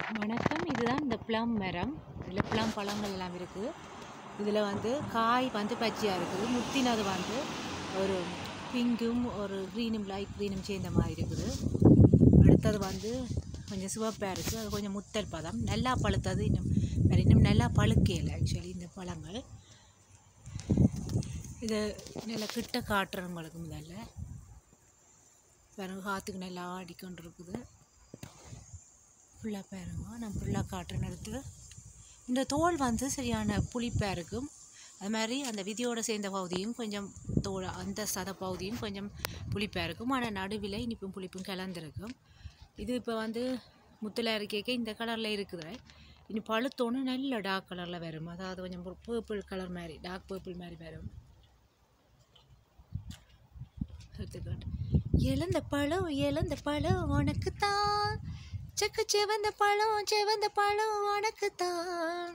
வணக்கம் இதுதான் இந்த ப்ளம் மரம் இதில் ப்ளம் பழங்கள் எல்லாம் இருக்குது இதில் வந்து காய் வந்து பச்சையாக இருக்குது முத்தினது வந்து ஒரு பிங்கும் ஒரு க்ரீனும் லைட் க்ரீனும் சேர்ந்த மாதிரி இருக்குது அடுத்தது வந்து கொஞ்சம் சிவப்பாக இருக்குது அது கொஞ்சம் முத்தல் பதம் நல்லா பழுத்தது இன்னும் வேறு இன்னும் நல்லா பழுக்கையில் ஆக்சுவலி இந்த பழங்கள் இது நல்லா கிட்ட காட்டுறேன் உங்களுக்கு முதல்ல பாருங்க காற்றுக்கு நல்லா ஆடிக்கொண்டு இருக்குது ஃபுல்லாக பாருங்க நான் ஃபுல்லாக காட்டுறேன் எடுத்து இந்த தோல் வந்து சரியான புளிப்பாக இருக்கும் அது மாதிரி அந்த விதியோட சேர்ந்த பகுதியும் கொஞ்சம் தோல் அந்த சத பகுதியும் கொஞ்சம் புளிப்பாக இருக்கும் ஆனால் நடுவில் இனிப்பும் புளிப்பும் கலந்துருக்கும் இது இப்போ வந்து முத்தில் இருக்கைக்க இந்த கலரில் இருக்குது இனி பழுத்தோன்னு நல்ல டார்க் கலரில் வரும் அதாவது கொஞ்சம் பர்பிள் கலர் மாதிரி டார்க் பர்பிள் மாதிரி வரும் எடுத்துக்காட்டு இழந்த பழம் இழந்த பழம் உனக்குத்தான் சக்கு செவந்த பழம் செவந்த பழம் உனக்குத்தான்